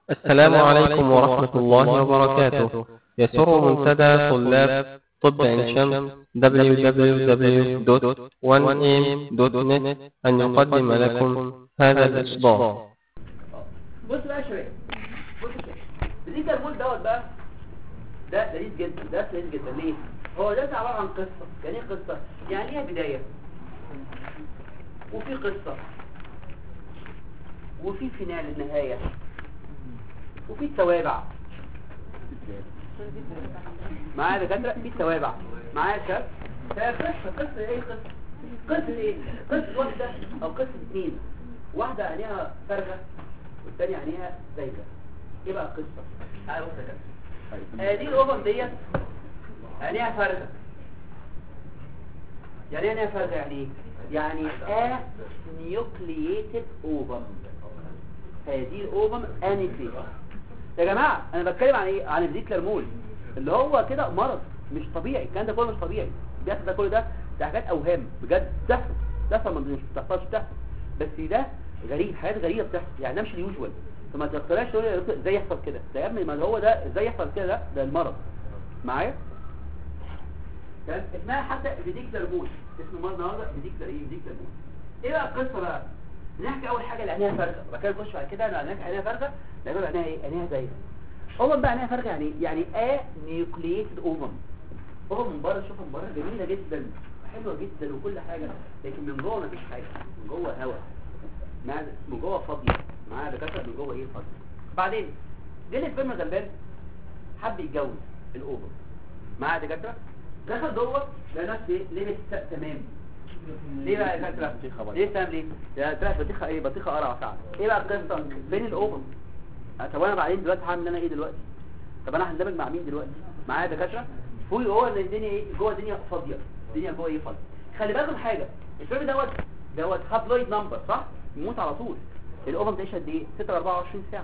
السلام عليكم ورحمة الله وبركاته يسر منتدى طلاب طب عين شمس www.1am.net أن يقدم لكم هذا الإصدار بص بقى يا شباب بص يا شباب دي المول دوت بقى ده لذيذ جدا ده لذيذ جدا ليه هو ده عباره عن قصه يعني ايه قصه يعني ليها بدايه وفي قصه وفي فينال النهايه وفي توابع معايا دكاتره في توابع معايا يا شباب فقصه قصه ايه قصه قصه ايه قصه واحده او قصه اثنين واحده عينيها فارغه والثانيه عينيها زايده ايه بقى القصه تعالى بص يا كابتن آه دي الاوفر ديت عينيها فارغه يعني ايه عينيها فارغه يعني ايه يعني ا نيوكلييتد اوفر هذه الاوفر انيفيت يا جماعه انا بتكلم عن ايه عن الديكلر مول اللي هو كده مرض مش طبيعي الكلام ده كله مش طبيعي بيحصل ده كل ده ده حاجات اوهام بجد بتحصل بتحصل مش بتحصلش بتحصل بس ده غريب حاجات غريبه بتحصل يعني ده مش اليوجوال فما تقتنعش تقول لي ازاي يحصل كده ده يا ابني ما هو ده ازاي يحصل كده ده ده المرض معايا تمام اسمها حتى فيديكلر مول اسم المرض النهارده فيديكلر ايه فيديكلر مول ايه بقى القصه بقى نحكي اول حاجه اللي عينيها فارغه وبعد كده نخش بعد كده انا عينيها عينيها فارغه نقول عينيها ايه عينيها زايده اوفر بقى عينيها فارغه يعني ايه يعني ا نيوكلييتد اوفر اوفر من بره شوفها من بره جميله جدا حلوه جدا وكل حاجه لكن من جوه مفيش حاجه من جوه هواء من جوه فاضيه معايا دكاتره من جوه ايه فاضيه بعدين جه الفيلم غلبان حب يتجوز الاوفر معايا دكاتره دخل جوه لقى نفسه ايه لبس تمام ليه بقى يا دكاتره ليه تمام ليه ده طلعت بطيخه ايه بطيخه قرع فعلا ايه بقى القصه فين الاوفر طب انا بعدين دلوقتي هعمل انا ايه دلوقتي طب انا هندمج مع مين دلوقتي معايا دكاتره فوق هو اللي الدنيا ايه جوه الدنيا فاضيه الدنيا جوه ايه فاضيه خلي بالكم حاجه الفيلم دوت دوت هابلويد نمبر صح يموت على طول الاوفر تعيش قد ايه 6 24 ساعه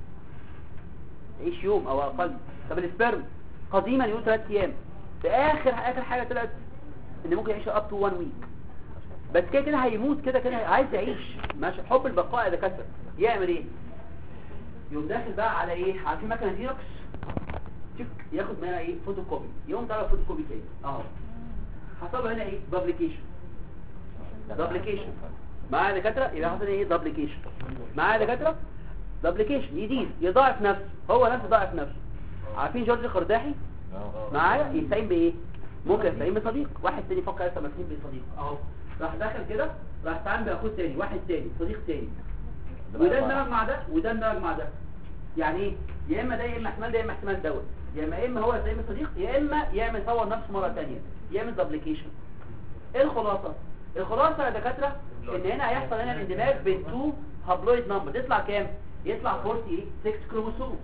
تعيش يوم او اقل طب السبرم قديما يقول 3 ايام في اخر اخر حاجه طلعت ان ممكن يعيش اب تو 1 ويك بس كده كده هيموت كده كده عايز يعيش ماشي حب البقاء يا دكاتره يعمل ايه يقوم داخل بقى على ايه عارفين مكنه زيروكس تشك ياخد منها ايه فوتوكوبي يقوم طالع فوتوكوبي تاني اهو حصل هنا ايه دبليكيشن دبليكيشن معايا دكاتره يبقى حصل ايه دبليكيشن معايا دكاتره دبليكيشن يزيد يضاعف نفسه هو نفسه ضاعف نفسه عارفين جورج الخرداحي معايا يستعين بايه ممكن يستعين بصديق واحد تاني فكر لسه مستعين بصديق اهو راح داخل كده راح استعين باخوه تاني واحد تاني صديق تاني وده اندمج مع ده وده اندمج مع ده يعني ايه يا اما ده يا اما احتمال ده يا اما احتمال دوت يا اما اما هو يستعين بصديق يا اما يعمل يصور نفسه مره ثانيه يعمل دبليكيشن ايه الخلاصه الخلاصه يا دكاتره ان هنا هيحصل هنا الاندماج بين تو هابلويد نمبر يطلع كام يطلع 48 6 كروموسوم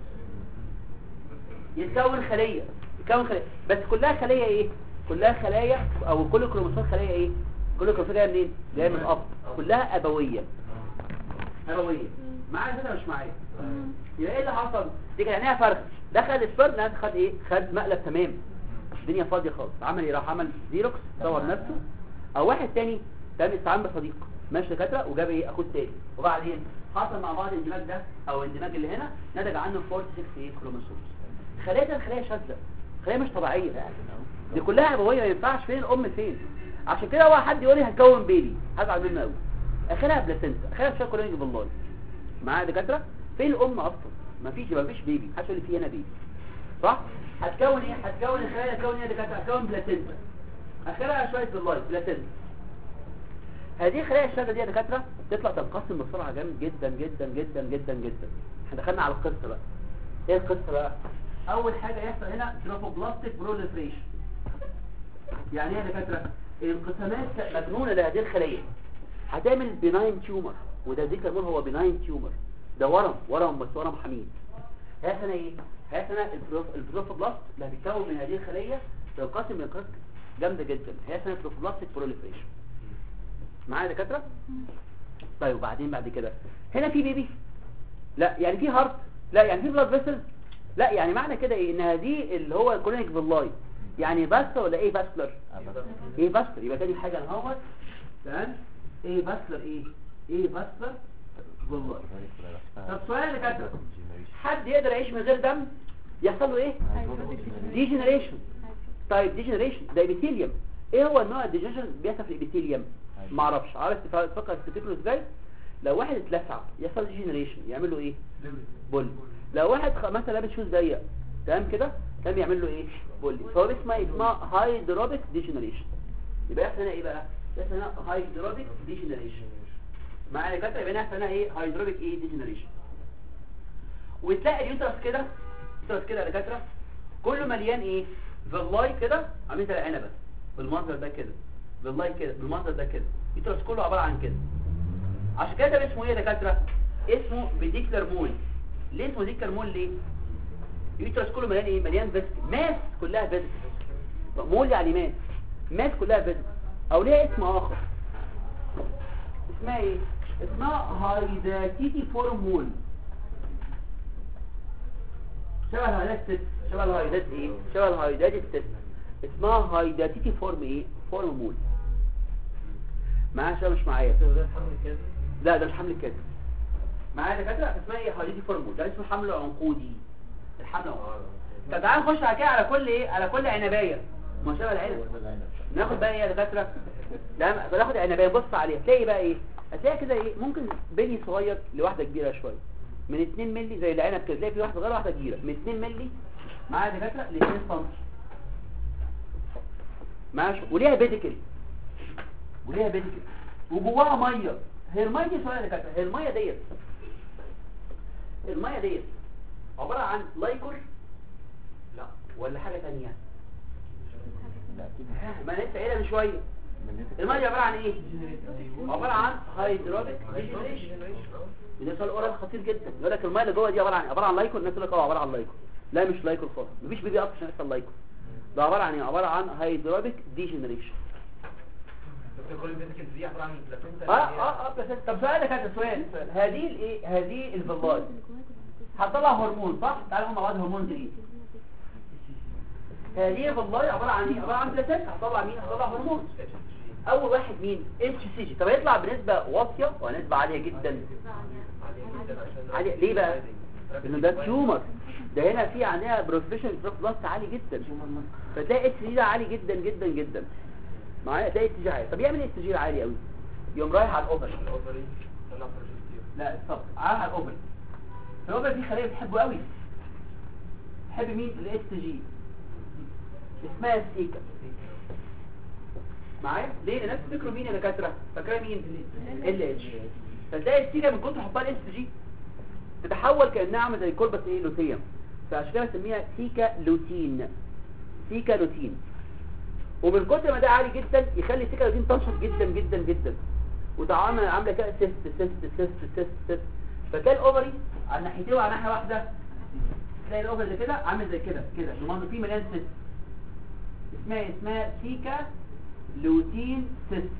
يتكون خليه يتكون خليه بس كلها خليه ايه كلها خلايا او كل كروموسوم خليه ايه كل كروموسوم جايه منين جايه من الاب كلها ابويه ابويه معايا كده مش معايا يبقى ايه اللي حصل دي كان عينيها فرخ دخل السبرم ناس خد ايه خد مقلب تمام الدنيا فاضيه خالص عمل ايه راح عمل زيروكس صور نفسه او واحد تاني تاني استعان بصديق ماشي دكاتره وجاب ايه اخوه تاني وبعدين حصل مع بعض الاندماج ده او الاندماج اللي هنا نتج عنه 46 ايه كروموسومز خلايا ده خلايا شاذه خلايا مش طبيعيه دي كلها ابويه ما ينفعش فين الام فين عشان كده هو حد يقول لي هتكون بيبي هزعل منه قوي اخرها بلاسنتا اخرها شويه كولونج بالله معايا دكاتره فين الام اصلا مفيش مفيش بيبي محدش يقول لي في هنا بيبي صح هتكون ايه هتكون الخلايا هتكون ايه يا دكاتره هتكون بلاسنتا اخرها شويه بالله بلاسنتا هذه الخلايا الشاذه دي يا دكاتره تطلع تنقسم بسرعه جامد جدا جدا جدا جدا جدا احنا دخلنا على القصه بقى ايه القصه بقى اول حاجه يحصل هنا تروفوبلاستيك بروليفريشن يعني ايه يا دكاتره انقسامات مجنونه لهذه الخليه هتعمل بناين تيومر وده ذكر مول هو بناين تيومر ده ورم ورم بس ورم حميد هنا ايه هنا البروفوبلاست اللي هتتكون من هذه الخليه تنقسم لانقسام جامده جدا هنا البروفوبلاستيك بروليفريشن معايا دكاتره طيب وبعدين بعد كده هنا في بيبي لا يعني في هارت لا يعني في بلاد فيسل لا يعني معنى كده ايه ان هذه اللي هو الكولونيك باللاي يعني بس ولا ايه باسكولار ايه باسكولار يبقى تاني حاجه اهوت تمام ايه باسكولار ايه ايه باسكولار باللاي طب سؤال يا دكاتره حد يقدر يعيش من غير دم يحصل له ايه ديجنريشن طيب ديجنريشن ده ابيثيليوم ايه هو النوع الديجنريشن بيحصل في الابيثيليوم ما اعرفش عارف تف- تفكر تفتكره ازاي لو واحد اتلسع يحصل ديجنريشن يعمل له ايه بول لو واحد خ- مثلا لابس شوز ضيق تمام كده تمام يعمل له ايه بولي فهو اسمها اسمها هايدروبيك ديجنريشن يبقى يحصل هنا ايه بقى يحصل هنا هايدروبيك ديجنريشن معايا يا كابتن يبقى هنا يحصل هنا ايه هايدروبيك ايه ديجنريشن وتلاقي اليوترس كده اليوترس كده يا دكاتره كله مليان ايه فيلاي كده عاملين زي العنبه بالمنظر ده كده فيلاي كده بالمنظر ده كده اليوترس كله عباره عن كده عشان كده ده اسمه ايه يا دكاتره اسمه فيديكلر مول ليه اسمه فيديكلر مول ليه اليوترس كله مليان ايه مليان فيسك ماس كلها فيسك مول يعني ماس ماس كلها فيسك او ليها اسم اخر اسمها ايه اسمها هايداتيتي فورم مول شبه الهايدات ست شبه الهايدات ايه شبه الهايدات الست اسمها هايداتيتي فورم ايه فورم مول معايا شبه مش معايا ده حمل كده لا ده الحمل الكاذب معايا دكاتره اسمها ايه هايداتيتي فورم مول ده اسمه حمل عنقودي الحمل العنقودي طب تعالى نخش على كده على كل ايه على كل عنبايه ما شبه العنب ناخد بقى ايه يا دكاتره لا بناخد عنبايه نبص عليها تلاقي بقى ايه هتلاقي كده ايه ممكن بلي صغير لواحده كبيره شويه من 2 مللي زي العنب كده تلاقي في واحده صغيره واحده كبيره من 2 مللي معايا يا دكاتره ل 2 سم ماشي وليها بيديكل وليها بيديكل وجواها ميه هي الميه دي سؤال يا دكاتره هي الميه ديت الميه ديت عباره عن لايكور لا ولا حاجه ثانيه لا اكيد ما انا لسه قايلها من شويه الميه دي عباره عن ايه عباره عن هيدروبيك ديجنريشن وده سؤال اورال خطير جدا يقول لك الميه اللي جوه دي عباره عن عباره عن لايكور الناس تقول لك اه عباره عن لايكور لا مش لايكور خالص مفيش بيبي اب عشان يحصل لايكور ده عباره عن ايه عباره عن هيدروبيك ديجنريشن دكتور كل الفيزيكال دي عباره عن بلاتينتا اه اه اه بس طب سؤالك هذا سؤال سؤال. هذه الايه هذه الفيلاي هتطلع هرمون صح تعالوا مع بعض هرمون جديد هذه الفيلاي عباره عن ايه عباره عن بلاتينتا هتطلع مين هتطلع هرمون اول واحد مين اتش سي جي طب هيطلع بنسبه واطيه ونسبه عاليه جدا عاليه ليه بقى لان ده تيومر ده هنا في عندنا بروفيشن بلس عالي جدا فتلاقي اتش سي جي عالي جدا جدا جدا معايا تلاقي اتش جي عالي طب يعمل ايه اتش جي عالي قوي يقوم رايح على الاوفر الاوفري طلع بروجستيرون لا بالظبط على الاوفر الاوفر دي خليه بتحبه قوي تحب مين الاس جي اسمها السيكا معايا ليه الناس تفكروا مين يا دكاتره فاكره مين ال اتش فتلاقي السيكا من كتر حبها الاس جي تتحول كانها عامله زي كوربس ايه لوتيوم فعشان كده بسميها سيكا لوتين سيكا لوتين ومن كتر ما ده عالي جدا يخلي السيكا لوتين تنشط جدا جدا جدا وتعامل عامله كده سيست سيست سيست سيست سيست فتلاقي الاوفري على ناحيتين وعلى ناحيه واحده تلاقي الاوفر زي كده عامل زي كده كده المنظر فيه مليان سيست اسمها اسمها سيكا لوتين سيست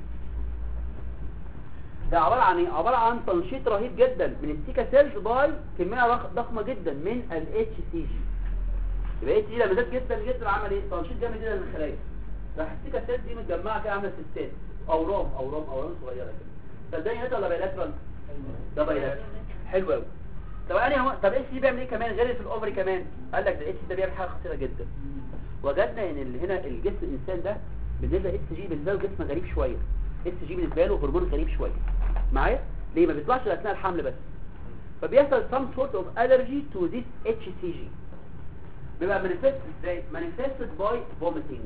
ده عبارة عن ايه؟ عبارة عن تنشيط رهيب جدا من السيكا سيلز باي كمية ضخ- ضخمة جدا من ال HCG يبقى اتش جي لما زاد جدا جدا عمل ايه؟ تنشيط جامد جدا للخلايا راح السيكا سيلز دي متجمعة كده عاملة سيستات اورام اورام اورام صغيرة كده صدقني ده ولا بايلاترال؟ ده بايلاترال حلو قوي طب انا هو طب اتش جي بيعمل ايه كمان غير في الاوفري كمان؟ قال لك ده الاتش ده بيعمل حاجة خطيرة جدا وجدنا ان ال- هنا الجسم الانسان ده بالنسبه اتش جي بالنسبه له جسم غريب شويه اتش جي بالنسبه له هرمون غريب شويه معايا ليه ما بيطلعش غير اثناء الحمل بس فبيحصل some sort of allergy to this HCG بيبقى manifested ازاي manifested by vomiting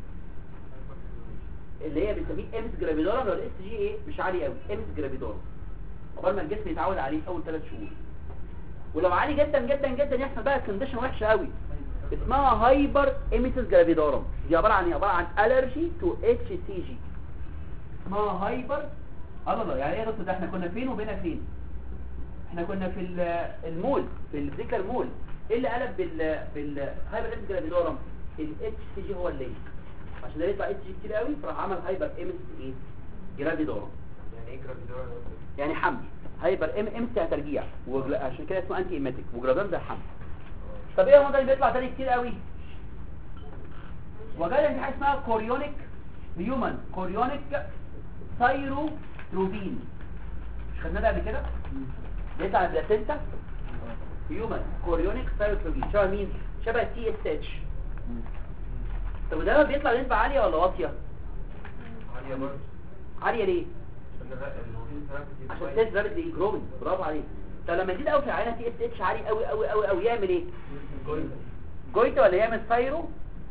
اللي هي بنسميه امس جرافيدورا لو الاس جي ايه مش عالي قوي امس جرافيدورا قبل ما الجسم يتعود عليه في اول ثلاث شهور ولو عالي جدا جدا جدا يحصل بقى كونديشن وحشه قوي اسمها هايبر ايميتس جرافيدورم دي عباره عن ايه عباره عن الرجي تو اتش سي جي اسمها هايبر الله الله يعني ايه يا دكتور ده احنا كنا فين وبقينا فين احنا كنا في ال- المول في الفيزيكال مول ايه اللي قلب بال بالهايبر ايميتس جرافيدورم الاتش سي جي هو اللي عشان ده يطلع اتش جي كتير قوي فراح عمل هايبر ايميتس ايه جرافيدورم يعني ايه جرافيدورا يعني حمل هايبر ام ام يعني ترجيع وعشان كده اسمه انتي ايماتيك وجرافيدورم ده حمل طب ايه هو ده اللي بيطلع تاني كتير قوي وجد ان في حاجه اسمها كوريونيك هيومن كوريونيك ثايروتروبين مش خدناه ده قبل كده بيطلع البلاسينتا هيومن كوريونيك ثايروكلوبين شبه مين شبه تي اس اتش طب ده بيطلع نسبة عالية ولا واطية عالية برضه عالية ليه عشان الرق- الهرمون تركز عشان كويس. تيست رابط جروينج برافو عليك طب لما يزيد قوي في العينه تي اس اتش عالي قوي قوي قوي قوي يعمل ايه جوينت. جويتا ولا يعمل ثايرو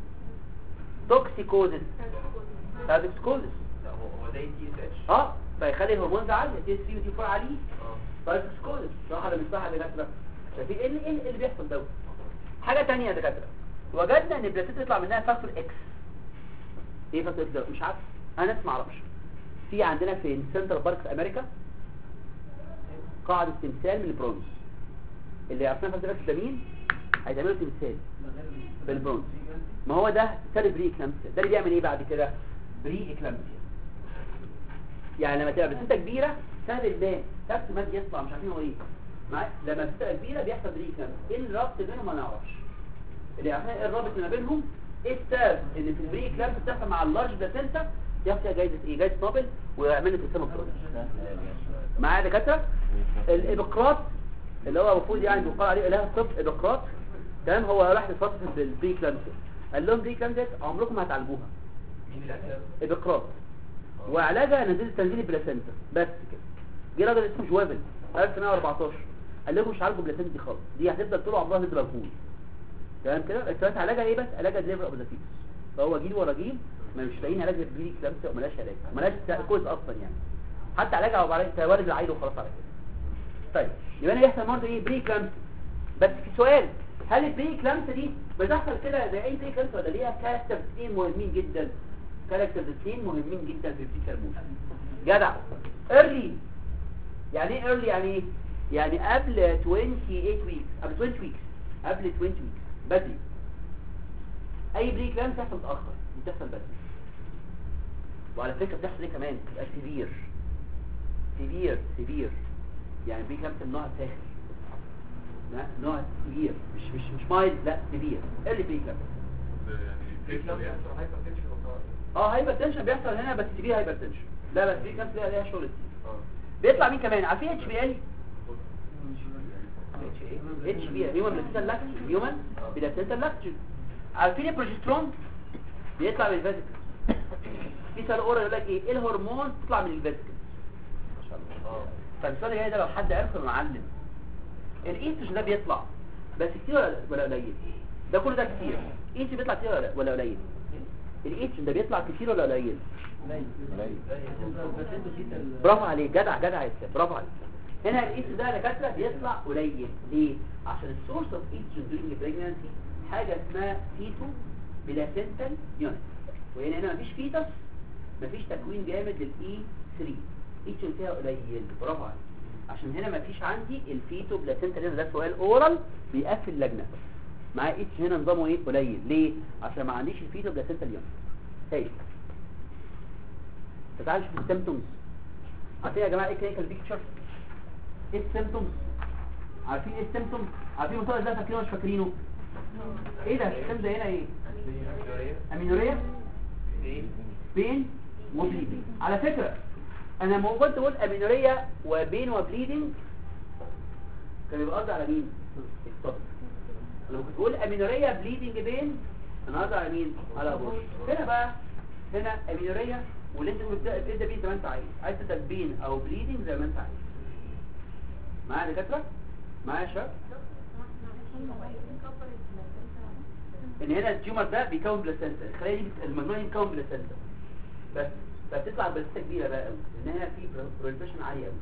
توكسيكوزس توكسيكوزس لا هو هو زي تي اس اتش اه فيخلي الهرمونز عاليه تي اس 3 وتي 4 عاليين اه توكسيكوزس صح ولا مش صح يا دكاتره شايفين ايه اللي ايه اللي بيحصل دوت حاجه ثانيه يا دكاتره وجدنا ان البلاسيتا يطلع منها فاكتور اكس ايه فاكتور اكس ده مش عارف انا ناس ما اعرفش في عندنا في سنترال بارك في امريكا قاعده تمثال من البرونز اللي يعرفنا فاكتور اكس ده مين هيتعملوا تمثال بالبرونز ما هو ده سالب بري اكلامسيا ده اللي بيعمل ايه بعد كده بري اكلامسيا يعني لما تبقى بسيطه كبيره سهل البان نفس ماد يطلع مش عارفين هو ايه معايا لما بسيطه كبيره بيحصل بري اكلامسيا ايه الربط بينهم ما نعرفش اللي عارفين ايه الرابط اللي ما بينهم ايه السبب ان في البري اكلامسيا بتحصل مع اللارج بلاسينتا ياخد فيها جايزه ايه جايزه نوبل ويعمل لك السما معايا يا دكاتره الابقراط اللي هو المفروض يعني بيقال عليه اله الطب ابقراط تمام هو راح لفتره البري اكلامسيا قال لهم بري اكلامسيا عمركم ما هتعالجوها مين اللي قتل ابقراط وعلاجها نزيل تنزيل البلاسنتا بس كده جه راجل اسمه جوافل 1914 قال لكم مش عالجوا البلاسنتا دي خالص دي هتفضل طول عمرها تدي مجهول تمام كده بس علاجها ايه بس علاجها دليفر اوف ذا فيتس فهو جيل ورا جيل ما مش لاقيين علاج للبري كلامسيا وملاش علاج وملاش كويس اصلا يعني حتى علاجها هو علاج توارد العيل وخلاص على كده طيب يبقى انا يحصل مرض ايه بري كلامسيا بس في سؤال هل البري كلامسيا دي بتحصل كده زي اي بري كلامسيا ولا ليها كاركترز اثنين مهمين جدا كاركترز اثنين مهمين جدا في البري كلامسيا جدع early يعني ايه early يعني ايه يعني قبل 28 weeks قبل 20 weeks قبل 20 weeks بدري اي بري كلام تحصل متاخر بتحصل بدري وعلى فكره بتحصل ايه كمان بتبقى سيفير سيفير سيفير يعني بري كلام من نوع ساخر لا نوع سيفير مش مش مش مايلد لا سيفير ايه بري كلام في كلام بيحصل هايبر تنشن وخلاص. اه هايبر تنشن بيحصل هنا بس سيفير هايبر تنشن لا بس بري كلام ليها ليها شغل كتير اه بيطلع مين كمان عارفين اتش بي ال اتش بي ال هيومن بلاسينتا لاكتوجين هيومن بلاسينتا لاكتوجين عارفين البروجسترون بيطلع من الفيزيكال في سؤال اورا يقول لك ايه ايه الهرمون تطلع من الفيزيكال اه فالسؤال الجاي ده لو حد عرفه معلم الايستروجين ده بيطلع بس كتير ولا ولا قليل ده كله ده كتير ايستروجين بيطلع كتير ولا ولا قليل الايستروجين ده بيطلع كتير ولا قليل برافو عليك جدع جدع يا استاذ برافو عليك هنا الايس ده يا دكاتره بيطلع قليل ليه عشان السورس اوف ايستروجين during pregnancy حاجه اسمها فيتو بلاسنتال يونت وهنا هنا مفيش فيتس مفيش تكوين جامد للاي 3 ايستروجين فيها قليل برافو عليك عشان هنا مفيش عندي الفيتو بلاسنتال يونت ده سؤال اورال بيقفل اللجنه معايا ايستروجين هنا نظامه ايه قليل ليه عشان ما عنديش الفيتو بلاسنتال يونت هاي تعالوا نشوف السيمبتومز عارفين يا جماعه ايه كلينيكال بيكتشر ايه السيمبتومز عارفين ايه السيمبتومز عارفين الموضوع ده فاكرينه مش فاكرينه ايه ده السيمبتوم ده هنا ايه امينوريا ايه بين وبليدنج على فكره انا لما كنت بقول امينوريا وبين وبليدنج كان يبقى قصدي على مين الصدر لما كنت بقول امينوريا بليدنج بين انا قصدي على مين على ابوش هنا بقى هنا امينوريا واللي انت بتبدا تبدا بيه زي ما انت عايز عايز تبدا بين او بليدنج زي ما انت عايز معايا يا دكاتره معايا يا شباب ان هنا التيومر ده بيكون بلاسنتا الخلايا دي بت- المجموعه دي بتكون بلاسنتا بس فبتطلع بلاسنتا كبيره بقى قوي ان هنا في بروليفريشن عالي قوي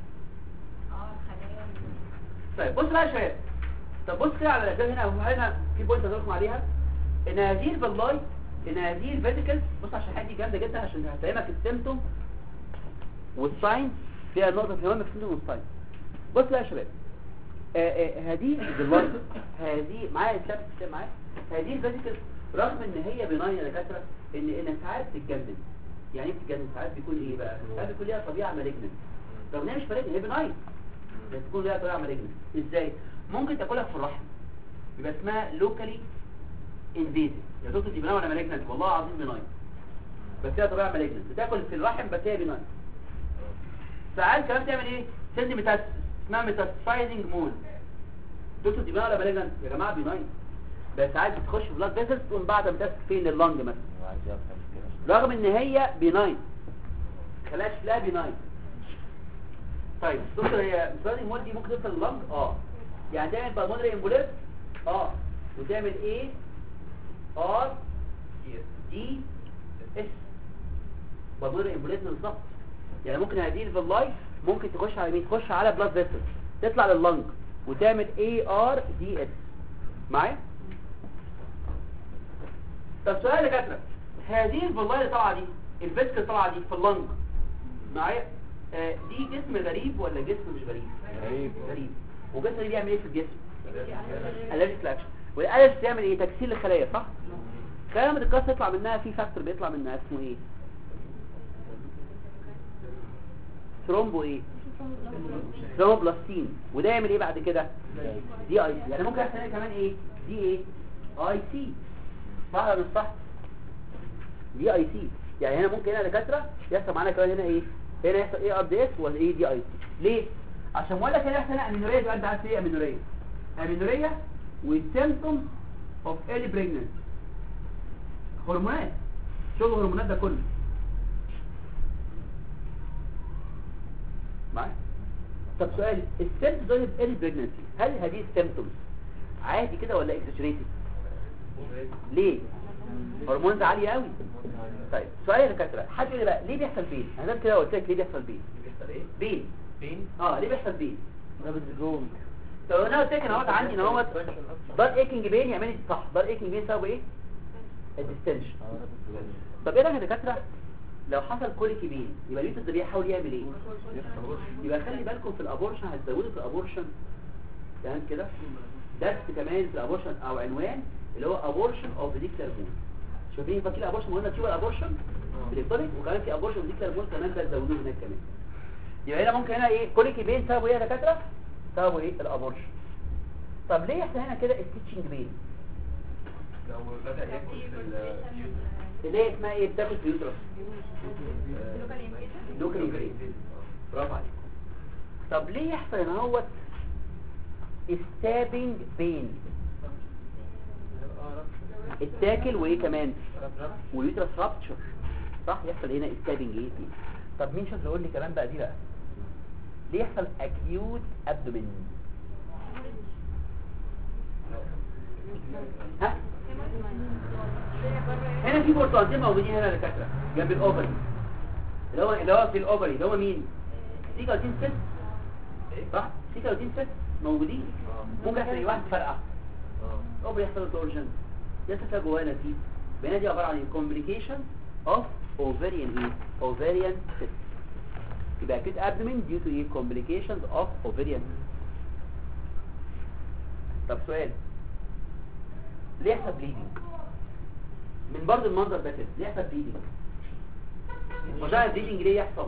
طيب بص بقى يا شباب طب بص كده على الاسباب هنا هنا في بوينت هدخل عليها ان هذه الفلاي ان هذه الفيزيكال بص عشان الحاجه دي جامده جدا عشان هفهمك السيمتوم والساين فيها نقطه في هفهمك السيمتوم والساين بص بقى يا شباب آه، آه، هذه الفلاي هذه معايا الشاب الشاب معايا هذه الفيزيكال رغم ان هي بناين يا دكاتره ان ان ساعات بتتجنن يعني ايه بتتجنن ساعات بيكون ايه بقى ساعات بيكون ليها طبيعه مالجنت رغم ان هي مش مالجنت هي بناين بس تكون ليها طبيعه مالجنت ازاي ممكن تاكلها في الرحم يبقى اسمها لوكالي انفيزيف يا دكتور دي بناين ولا مالجنت والله العظيم بناين بس هي طبيعه مالجنت بتاكل في الرحم بس هي بناين ساعات كمان تعمل ايه سند ميتاستس اسمها ميتاستايزنج مول دكتور دي ولا مالجنت يا جماعه بيناين بس عايز تخش في بلاد فيسلز تقوم بعد ما تمسك فين اللنج مثلا عايز افهم كده رغم ان هي بيناين خلاش لا بيناين طيب دكتور هي مثال المول دي ممكن توصل لللنج اه يعني تعمل بالمونري امبوليز اه وتعمل ايه ار دي اس بالمونري امبوليز بالظبط يعني ممكن هذه الفيلاي ممكن تخش على مين تخش على بلاد فيسل تطلع لللنج وتعمل اي ار دي اس معايا طب سؤال يا دكاتره هذه الفيلاي اللي طالعه دي الفيسك اللي طالعه دي في اللنج معايا آه دي جسم غريب ولا جسم مش غريب غريب غريب وجسم غريب يعمل ايه في الجسم الرجيك رياكشن والالرجي بيعمل ايه تكسير للخلايا صح الخلايا لما تتكسر يطلع منها في فاكتور بيطلع منها اسمه ايه ثرومبو ايه ثرومبلاستين وده يعمل ايه بعد كده دي اي سي يعني ممكن يحصل هنا كمان ايه دي ايه اي سي صح ولا مش صح دي اي سي يعني هنا ممكن هنا دكاتره يحصل معانا كمان هنا ايه هنا يحصل ايه ار دي اس ولا ايه دي اي سي ليه عشان بقول لك هنا يحصل هنا امينوريا يبقى انت عارف ايه امينوريا امينوريا والسيمبتوم اوف ايرلي بريجننت هرمونات شغل الهرمونات ده كله معايا طب سؤال السيمبتومز دول في ايرلي بريجننسي هل هذه السيمبتومز عادي كده ولا اكزاجريتد ليه هرمونات عاليه قوي طيب سؤال يا دكاتره حد يقول لي بقى ليه بيحصل بين انا كده قلت لك ليه بيحصل بين بيحصل ايه؟ بين فين؟ اه ليه بيحصل بين رابط الجون طب انا قلت لك انا اهوت عندي ان هو دار ايكنج بين يعمل لي صح دار ايكنج بين سببه ايه الديستنشن طب ايه رايك يا دكاتره لو حصل كوليكي بين يبقى اليوتس ده بيحاول يعمل ايه يبقى خلي بالكم في الابورشن هتزودوا في الابورشن تمام كده درس كمان في الابورشن او عنوان اللي هو ابورشن اوف فيديكلر مون شايفين فاكرين الابورشن قلنا تشوف الابورشن في الابطالي وكمان في ابورشن فيديكلر مون كمان بقى تزودوه هناك كمان يبقى هنا ممكن هنا ايه كوليكي بين سببه ايه يا دكاتره سببه ايه الابورشن طب ليه احنا هنا كده التيتشنج بين لو بدأ ياكل في اليوتيوب اللي هي اسمها ايه بتاكل في اليوترس لوكال انفيد برافو عليك طب ليه يحصل هنا هو ستابنج بين التاكل وايه كمان واليوترس رابتشر صح يحصل هنا ستابنج ايه فيه طب مين شاطر يقول لي كمان بقى دي بقى ليه يحصل اكيوت ابدومين ها هنا في بورتوانتين موجودين هنا يا دكاتره جنب الاوفري اللي هو اللي هو في الاوفري اللي هو مين سي 30 ست صح سي 30 ست موجودين ممكن يحصل ايه واحد فرقع اه اوفري يحصل تورجن يحصل فيها جواها نزيف بينا دي عباره عن كومبليكيشن اوف اوفريان ايه اوفريان ست يبقى اكيد ابدومين ديو تو ايه كومبليكيشنز اوف اوفريان طب سؤال ليه يحصل بليدنج من برضه المنظر ده كده ليه يحصل بليدنج وجع بليدنج ليه يحصل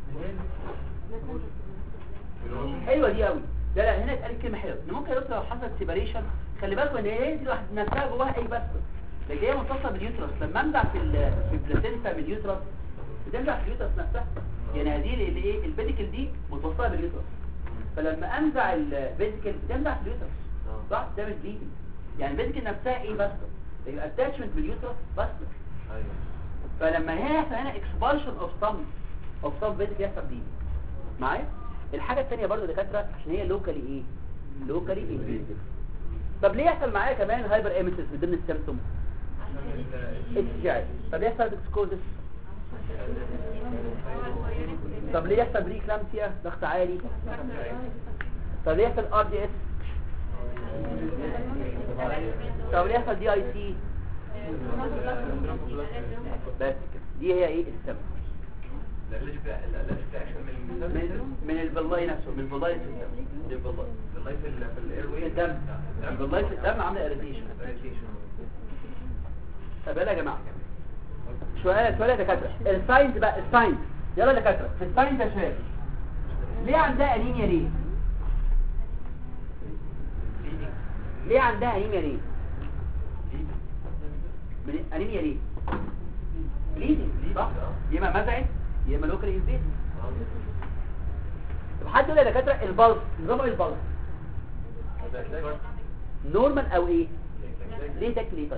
حلوه دي قوي لا لا هنا اتقال كلمه حلوه ان ممكن يا دكتور لو حصل سيبريشن خلي بالكم ان هي دي لوحدها نفسها جواها اي بس لكن هي متصله باليوترس لما امزع في ال في البلاسينتا باليوترس بتمزع في اليوترس نفسها يعني هذه اللي ايه البيديكل دي متوصله باليوترس فلما امزع البيديكل بتمزع في اليوترس صح تعمل بليدنج يعني البيديكل نفسها ايه بس يبقى اتاتشمنت باليوترس بس ايوه فلما هنا يحصل هنا اكسبالشن اوف سم اوف سم بيديكل يحصل بليدنج معايا الحاجه الثانيه برضو دكاتره عشان هي لوكالي ايه لوكالي انفيزيف طب ليه يحصل معايا كمان هايبر ايميسيس من ضمن السيمبتوم اتش اي طب يحصل ديسكوزس طب ليه يحصل بريكلامسيا ضغط عالي طب ليه يحصل ار دي اس طب ليه يحصل دي اي سي بس كده. دي هي ايه السبب الالرجيك الالرجيك رياكشن من من من الفلاي نفسه من الفلاي سيستم من الفلاي اللايف في ال- في الاير في واي الدم الفلاي في الدم عامله اريتيشن طب يلا يا جماعه سؤال سؤال يا دكاتره الساينس بقى الساينس يلا يا دكاتره في الساينس يا شباب ليه عندها انيميا ليه ليه عندها انيميا ليه من- انيميا ليه بليدنج صح يا اما مزعج يا اما لوكال انفيد طب حد يقول يا دكاتره البلس نظام ايه البلس نورمال او ايه ليه ده ليه طيب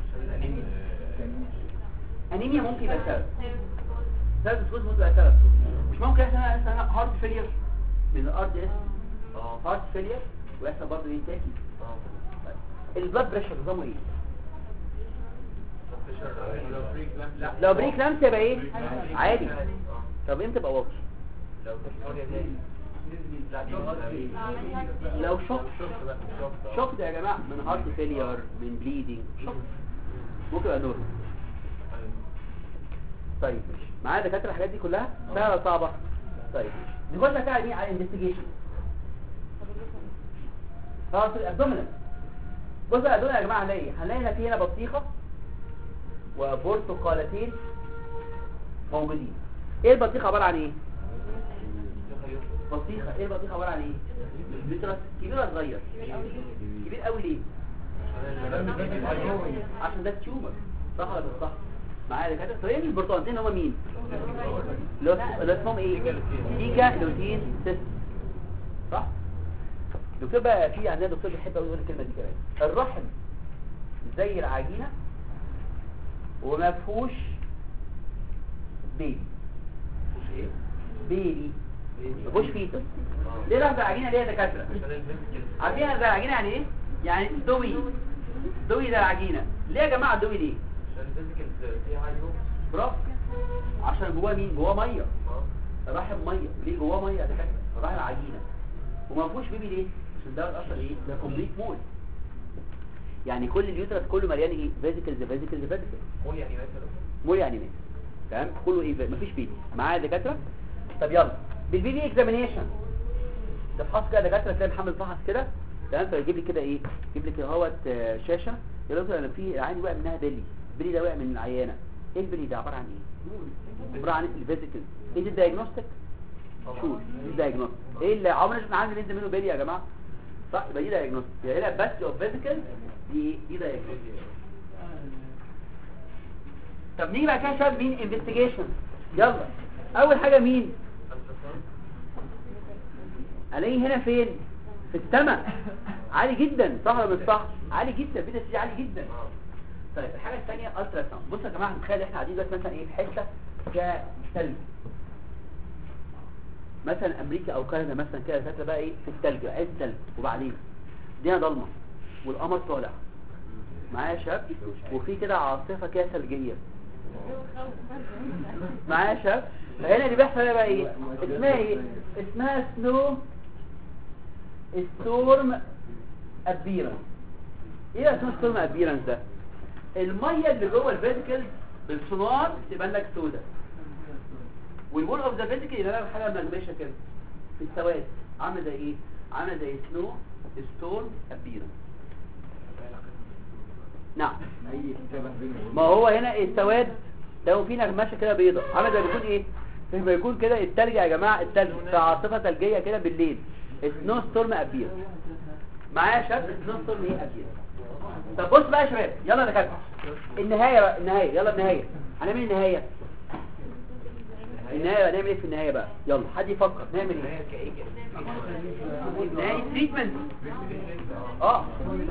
انيميا ممكن يبقى سبب سبب السكوز ممكن يبقى سبب مش ممكن يحصل مثلا هارت فيلير من الار دي اس هارت فيلير ويحصل برضه ايه تاكي البلاد بريشر نظامه ايه لو بريك لامس يبقى ايه عادي طب امتى يبقى واطي لو شوك شوك ده يا جماعه من هارت فيلير من بليدنج شوك ممكن يبقى نورمال طيب ماشي معايا دكاتره الحاجات دي كلها سهله ولا صعبه طيب نخش بقى على مين على الانفستيجيشن خلاص الابدومينال بص الابدومينال يا جماعه هنلاقي ايه هنلاقي هنا في هنا بطيخه وبرتقالتين موجودين ايه البطيخه عباره عن ايه بطيخه ايه البطيخه عباره عن ايه بيترس كبير ولا صغير كبير قوي ليه عشان ده تيومر صح ولا مش صح معايا كده طيب البرتقالتين هما مين اللي هو- اللي اسمهم ايه سيكا لوتين سيست صح دكتور بقى في عندنا دكتور بيحب قوي يقول الكلمه دي كمان الرحم زي العجينه وما فيهوش بيبي بيبي ما فيهوش فيتس ليه لحظه العجينه ليه يا دكاتره عارفين زي العجينه يعني ايه يعني دوي دوي ده العجينه ليه يا جماعه دوي ليه برافو عشان جواه مين جواه ميه رحم ميه ليه جواه ميه يا دكاتره رحم عجينه وما فيهوش بيبي ليه عشان ده اصلا ايه ده كومبليت مول يعني كل اليوترس كله مليان ايه فيزيكلز فيزيكلز فيزيكلز مول يعني مين تمام كله ايه مفيش بيبي معايا يا دكاتره طب يلا بالبيبي اكزامينيشن تفحص كده يا دكاتره تلاقي محمد فحص كده تمام فيجيب لي كده ايه يجيب لي كده اهوت آه، شاشه يقول لك انا في عين وقع منها بلي بلي ده وقع من العيانه ايه البلي ده عباره عن ايه عباره عن الفيزيكال ايه دي الدايجنوستيك شو دي الدايجنوستيك ايه اللي عمرنا شفنا عندي بنت منه بلي يا جماعه صح يبقى دي دايجنوستيك يبقى هنا بس اوف فيزيكال دي ايه دي دايجنوستيك طب نيجي بقى كده يا شباب مين انفستيجيشن يلا اول حاجه مين الاقيه هنا فين في السماء عالي جدا صح ولا مش صح عالي جدا بيتا سي عالي جدا طيب الحاجه الثانيه الترا ساوند بصوا يا جماعه نتخيل احنا قاعدين دلوقتي مثلا ايه في حته فيها ثلج مثلا امريكا او كندا مثلا كده فاكره بقى ايه في الثلج عايز ثلج وبعدين الدنيا ضلمه والقمر طالع معايا يا شباب وفي كده عاصفه كده ثلجيه معايا يا شباب فهنا اللي بيحصل بقى ايه اسمها ايه اسمها سنو ستورم ابيرنس ايه اسمه ستورم ابيرنس ده الميه اللي جوه الفيزيكال بالسونار تبان لك سودا والبول اوف ذا فيزيكال يبقى لك حاجه ملمشه كده في السواد عامله زي ايه عامله زي سنو ستورم ابيرنس نعم ما هو هنا السواد لو في نغمشه كده بيضه عامل زي بيكون ايه زي ما يكون كده التلج يا جماعه التلج في عاصفه ثلجيه كده بالليل سنو ستورم ابير معايا يا شباب سنو ستورم ايه ابير طب بص بقى يا شباب يلا يا دكاتره النهايه بقى النهايه يلا النهايه هنعمل إيه النهايه النهايه بقى نعمل ايه في النهايه بقى يلا حد يفكر نعمل ايه النهايه تريتمنت اه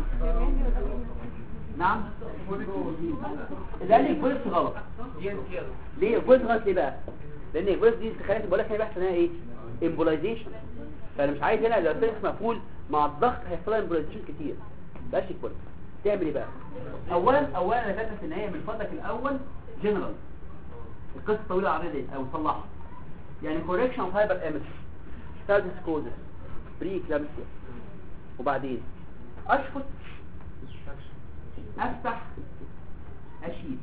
نعم لان الفولكس غلط ليه الفولكس غلط ليه بقى لان الفولكس دي تخيل بقول لك هنا بيحصل هنا ايه امبولايزيشن فانا مش عايز هنا لو الفولكس مقفول مع الضغط هيحصل لها امبولايزيشن كتير بلاش الفولكس تعمل ايه بقى اولا اولا انا فاكر في النهايه من فضلك الاول جنرال القصه طويله عريضه دي او صلحها يعني كوركشن فايبر ايمج ستاتس كوزس بري كلامسيا وبعدين اشفط افتح اشيل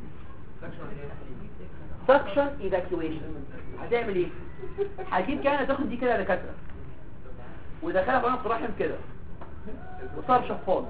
سكشن ايفاكيويشن هتعمل ايه هتجيب كانه تاخد دي كده يا دكاتره ودخلها بقى في رحم كده وصار شفاط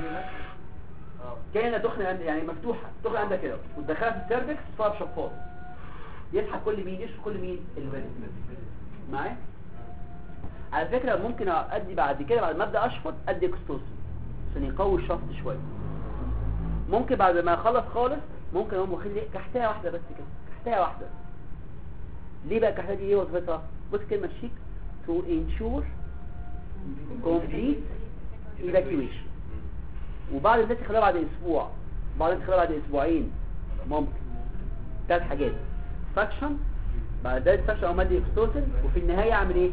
كانه تخن عند- يعني مفتوحه تخن عندها كده وتدخلها في السيرفكس صار شفاط يسحب كل مين يشفط كل مين الفيزيك معايا على فكره ممكن ادي بعد كده بعد ما ابدا اشفط ادي اكستوس عشان يقوي الشفط شويه ممكن بعد ما اخلص خالص ممكن اقوم واخد لي كحتايه واحده بس كده كحتايه واحده ليه بقى الكحتايه دي ايه وظيفتها بص كلمه شيك to ensure complete ايفاكيويشن وبعض الناس يخلوها بعد اسبوع بعض الناس يخلوها بعد اسبوعين ممكن ثلاث حاجات فاكشن بعد ذلك فاكشن او مادي اكستوسن وفي النهايه اعمل ايه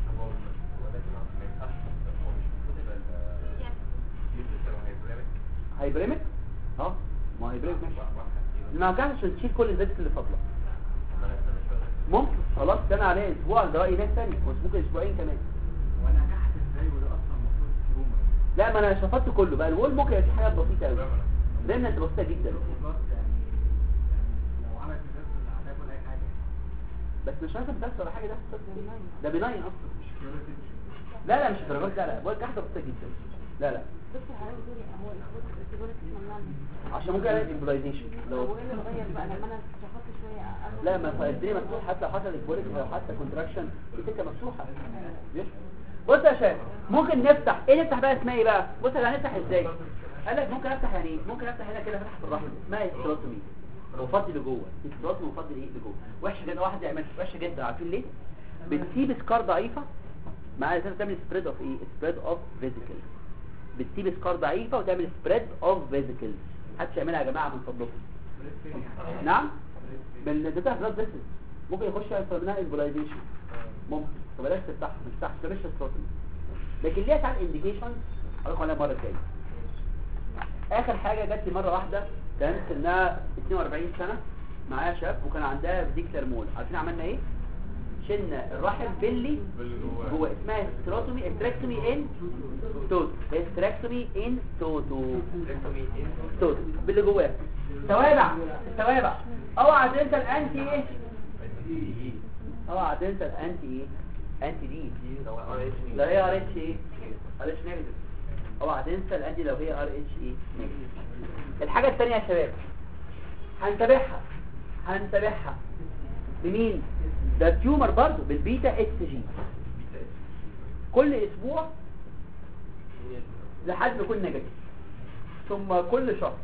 هايبريمك اه ما هايبريمك ماشي ما ينفعش عشان تشيل كل الزيت اللي فاضله ممكن خلاص كان عليه اسبوع ده راي ناس ثانيه بس ممكن اسبوعين كمان وانا نجحت ازاي وده اصلا المفروض تروما لا ما انا شفطت كله بقى الوول ممكن يبقى في حاجات بسيطه قوي لان انت بسيطه جدا بالظبط يعني يعني لو عملت نفس اللي هتاكل اي حاجه بس مش عارف بتحصل ولا حاجه ده ده بناين اصلا مش كيوريتيف لا لا مش الدرجات لا لا بقول لك حاجه بسيطه جدا لا لا بس حضرتك دوري هو الكتبولك ممنعني عشان ممكن اعمل امبلايزيشن لو هو ايه اللي اتغير بقى لما انا شخصت شويه أغلب- لا ما الدنيا مفتوح حتى لو حصل البوليك او حتى كونتراكشن السكه مفتوحه ماشي؟ بص يا شباب ممكن نفتح ايه نفتح بقى اسمها ايه بقى بص احنا هنفتح ازاي قال لك ممكن افتح يعني ايه ممكن افتح هنا كده فتحه في الرحم اسمها استراتومي وفضي لجوه استراتومي وفضي ايه لجوه وحشه جدا واحد يعمل وحشه جدا عارفين ليه بتسيب سكار ضعيفه مع ذلك تعمل سبريد اوف ايه سبريد اوف فيزيكال بتسيب سكار ضعيفه وتعمل سبريد اوف فيزيكال محدش يعملها يا جماعه من فضلكم نعم بالداتا بلاد فيسل ممكن يخش يحصل منها امبولايزيشن ممكن فبلاش تفتحها ما تفتحش بلاش تستخدم لكن ليها ساعات انديكيشن هقول عليها المره الجايه اخر حاجه جات لي مره واحده كانت سنها 42 سنه معايا شاب وكان عندها فيديكلر مول عارفين عملنا ايه شلنا الرحم بلي جوه اسمها استراتومي استراكتومي ان توتو استراكتومي ان توتو توتو باللي جواه توابع توابع اوعى تنسى الانتي ايه اوعى تنسى الانتي ايه انتي دي لو هي ار اتش ايه ار اتش نيجاتيف اوعى تنسى الانتي لو هي ار اتش ايه نيجاتيف الحاجه الثانيه يا شباب هنتابعها هنتابعها بمين ده تيومر برضه بالبيتا اتش جي كل اسبوع لحد ما يكون نيجاتيف ثم كل شهر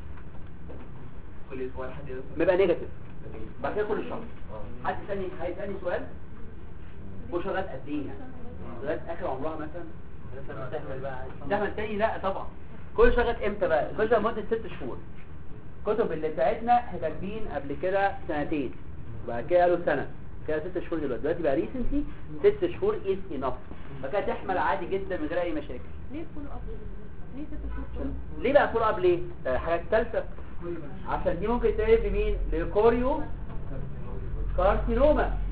كل اسبوع لحد يوصل بيبقى نيجاتيف بعد كده كل شهر حد ثاني هيسالني سؤال كل شهر لغايه قد ايه يعني لغايه اخر عمرها مثلا ده تاني لا طبعا كل شهر لغايه امتى بقى كل شهر مده ست شهور كتب اللي بتاعتنا كاتبين قبل كده سنتين وبعد كده قالوا سنه كده ست شهور دلوقتي دلوقتي بقى ريسنتلي ست شهور از انف فكده تحمل عادي جدا من غير اي مشاكل ليه فول اب ليه ست شهور فول ليه بقى فول اب ليه ده الحاجه الثالثه عشان دي ممكن تقلب بمين لكوريو كارسينوما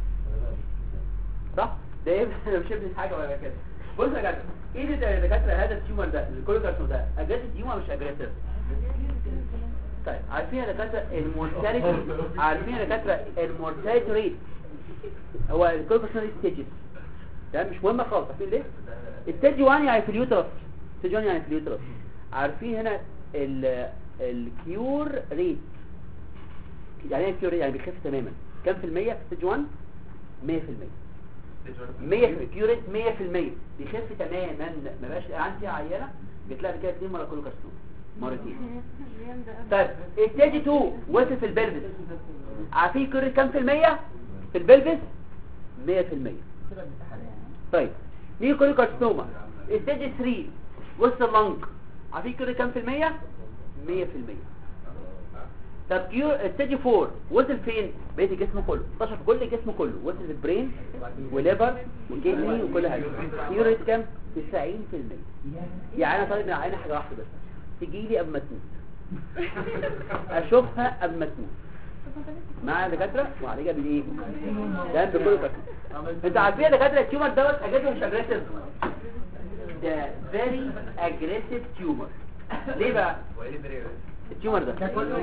صح ده ايه انا مش ابن حاجه ولا كده بص يا جدع ايه ده يا دكاتره هذا التيومر ده الكوريو كارسينوما ده اجريسيف تيومر مش اجريسيف طيب عارفين يا دكاتره المورتاليتي عارفين يا دكاتره المورتاليتي ريت هو الكوريو كارسينوما ستيجز ده مش مهم خالص عارفين ليه الستيج 1 يعني في اليوترس ستيج 1 يعني في اليوترس عارفين هنا ال الكيور ريت يعني ايه الكيور ريت يعني بيخف تماما كم في المية في ستيج 1 100% 100% كيور ريت 100% بيخف تماما ما بقاش عندي عيانه بتلاقي كده اثنين مره كله كارسينوم مرتين اليوم ده طيب الستيج 2 وصل في البلفس عارفين كيور ريت كم في المية في البلفس 100% طيب نيجي كل كارسينوما ستيج 3 وصل اللنج عارفين كده كام في المية 100% طب كيو ستيج 4 وصل فين بقيت الجسم كله انتشر في كل الجسم كله وصل في البرين وليفر وكيدني وكل حاجه كيو ريت كام 90% يعني انا طالب من عيني حاجه واحده بس تجي لي قبل ما تموت اشوفها قبل ما تموت مع دكاتره وعالجها بالايه ده بكل فكره انت عارفين يا دكاتره التيومر دوت اجازه مش اجريسيف ده فيري اجريسيف تيومر ليه بقى التيومر ده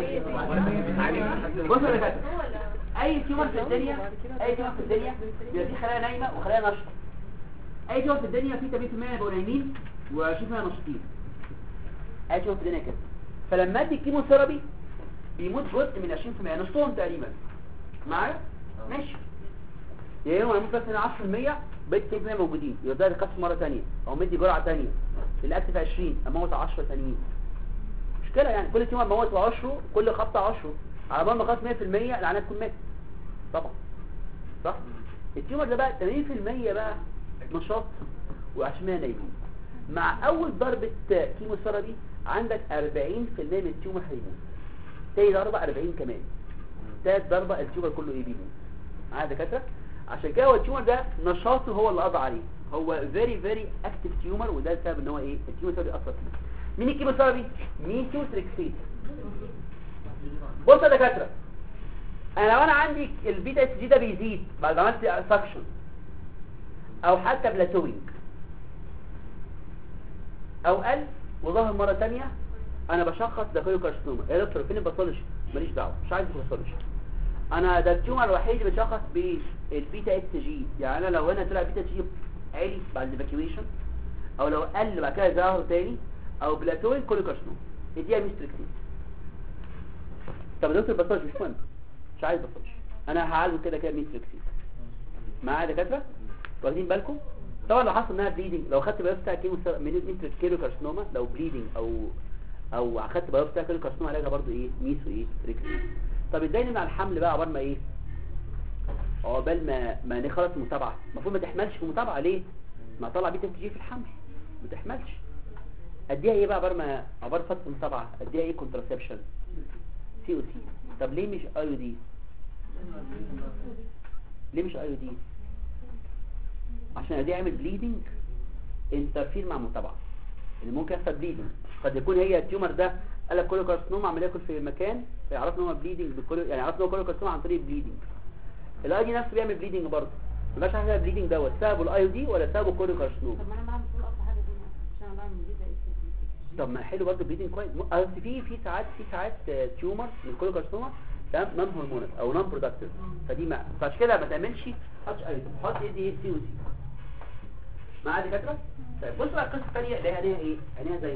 بصوا يا دكاتره اي تيومر في الدنيا اي تيومر في الدنيا بيبقى فيه خلايا نايمه وخلايا نشطه اي تيومر في الدنيا فيه 80% يبقوا نايمين و20% نشيطين اي تيومر في الدنيا كده فلما ادي كيموثيرابي بيموت جزء من 20% نصهم تقريبا معايا ماشي يا اما يموت بس من 10% بقيت 90% موجودين يبقى ده الكسر مره ثانيه او مدي جرعه ثانيه الاكتف 20 اموت 10 ثانيين مشكله يعني كل تيومر موت 10 كل خبطه 10 على بال ما خلاص 100% العنايه تكون ماتت طبعا صح التيومر ده بقى 80% بقى نشاط و20% نايمين مع اول ضربة كيموثيرابي عندك 40% من التيومر هيموت تاني ضربة 40 كمان تالت ضربة التيومر كله ايه بيموت معايا يا دكاترة عشان كده هو التيومر ده نشاطه هو اللي قضى عليه هو فيري فيري اكتف تيومر وده السبب ان هو ايه التيومر ده بيأثر فيه مين الكيموثيرابي ميثوتريكسيت بص يا دكاترة انا لو انا عندي البيتا اس جي ده بيزيد بعد ما عملت سكشن او حتى بلاتوينج او قل وظهر مرة تانية انا بشخص ده كله كارسينوما يا دكتور فين الباثولوجي ماليش دعوه مش عايز باثولوجي انا ده التيومر الوحيد اللي بشخص بالبيتا اس جي يعني انا لو هنا طلع بيتا اس جي عالي بعد الايفاكيويشن او لو قل بعد كده ظهر تاني او بلاتوينج كله كارسينوما دي ميستريكسين طب يا دكتور باثولوجي مش مهم مش عايز باثولوجي انا هعالجه كده كده ميستريكسين معايا يا دكاتره واخدين بالكم طبعا لو حصل انها بليدنج لو خدت بايوبسي بتاع كيمو من كيلو كارسينوما لو بليدنج او او اخدت بايوبسي بتاع كيلو كارسينوما علاجها برضو ايه ميسو ايه ريكسين طب ازاي نمنع الحمل بقى عقبال ما ايه عقبال ما ما نخلص المتابعه المفروض ما تحملش في المتابعه ليه ما طلع بيتا تجي في الحمل ما تحملش اديها ايه بقى عقبال ما عقبال فتره المتابعه اديها ايه كونتراسبشن سي او سي طب ليه مش اي او دي ليه مش اي او دي عشان دي عامل بليدنج انترفير مع المتابعه اللي ممكن يحصل بليدنج قد يكون هي التيومر ده قلب كله كارسينوما عمال ياكل في مكان فيعرف ان هو بليدنج بكل يعني يعرف ان هو كله كارسينوما عن طريق بليدنج الاي دي نفسه بيعمل بليدنج برضه مبقاش عارف البليدنج دوت سببه الاي دي ولا سببه كله كارسينوما طب ما انا بعمل كل اصل حاجه دي عشان انا بعمل دي ده طب ما حلو برضه بليدنج كويس م- اصل في في ساعات في ساعات تيومر من كله كارسينوما تمام نون هرمونال او نون برودكتيف فدي ما فعشان كده ما تعملش حطش اي حط ايه دي سي او سي معايا دكاتره طيب بص بقى القصه الثانيه اللي هي عينيها ايه عينيها زي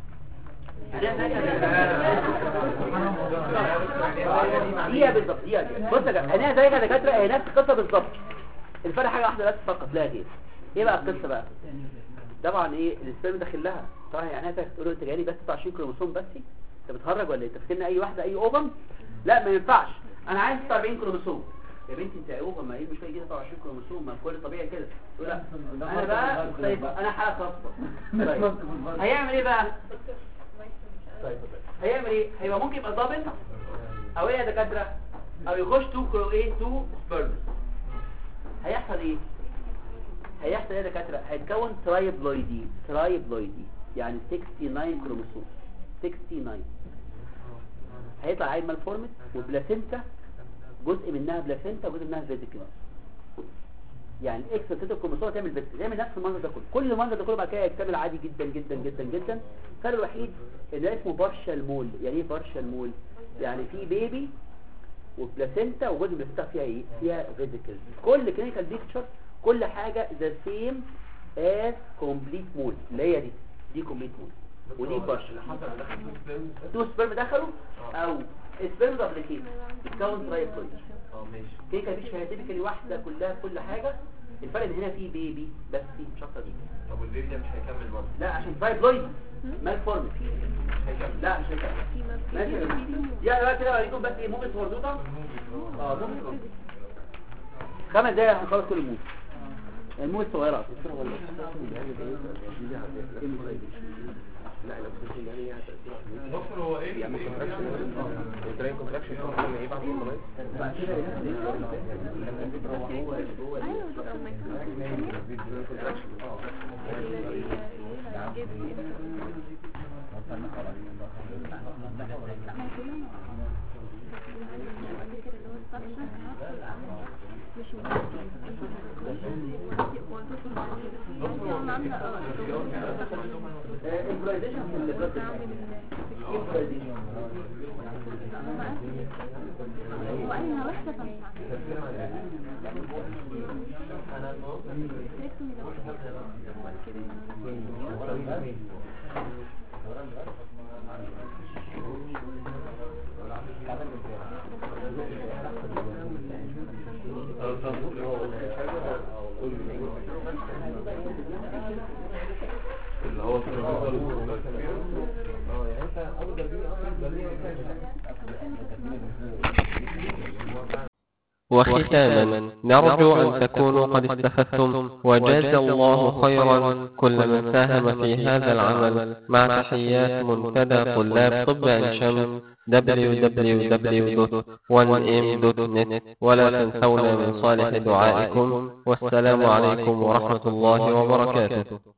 دي بالظبط دي بص يا جماعه عينيها زي يا دكاتره هي نفس القصه بالظبط الفرق حاجه واحده بس فقط لا غير ايه بقى القصه بقى طبعا ايه السبرم داخل لها طبعا يعني انت تقول له انت جاي لي بس 26 كروموسوم بس انت بتهرج ولا ايه انت فاكرني اي واحده اي اوفم لا ما ينفعش انا عايز 46 كروموسوم يا بنتي انت اوفم ما ايه مش يجي 26 كروموسوم ما كل طبيعي كده تقول لا انا بقى طيب انا حاله خاصه طيب هيعمل ايه بقى طيب هيعمل ايه هيبقى ممكن يبقى ضابط او ايه يا دكاتره او يخش تو كرو ايه تو سبرم هيحصل ايه هيحصل ايه يا دكاتره هيتكون ترايبلويدي ترايبلويدي يعني 69 كروموسوم 69 هيطلع عيل مالفورمت وبلاسينتا جزء منها بلاسينتا وجزء منها فيزيكال يعني اكسترا سيت كروموسوم تعمل بس تعمل نفس المنظر ده كله كل المنظر ده كله بعد كده يكتمل عادي جدا جدا جدا جدا الفرق الوحيد ان ده اسمه بارشال مول يعني ايه بارشال مول يعني في بيبي وبلاسينتا وجزء من البلاسينتا فيها ايه فيها فيزيكال كل كلينيكال بيكتشر كل حاجه ذا سيم از كومبليت مول اللي هي دي دي كومبليت مول ودي بارشال تو سبرم دخلوا او سبرم دبليكيت بتكون ترايبلويد اه ماشي كيكه مش هتبقى واحده كلها كل حاجه الفرق ان هنا في بيبي بس في مش اكتر دي طب والبيبي ده مش هيكمل برضه لا عشان ترايبلويد مال فورم مش هيكمل لا مش هيكمل ماشي يا جماعة. يلا بقى كده اوريكم بس ايه موفيز مردوده اه موفيز مردودة. خمس دقايق هنخلص كل الموت الموت صغيره دكتور هو ايه يعني امبرايزيشن في البلد امبرايزيشن وانا وحشه فمش اللي هو وختاما نرجو أن تكونوا قد استفدتم وجاز الله خيرا كل من ساهم في هذا العمل مع تحيات منتدى طلاب طب عين شمس www.1m.net ولا تنسونا من صالح دعائكم والسلام عليكم ورحمة الله وبركاته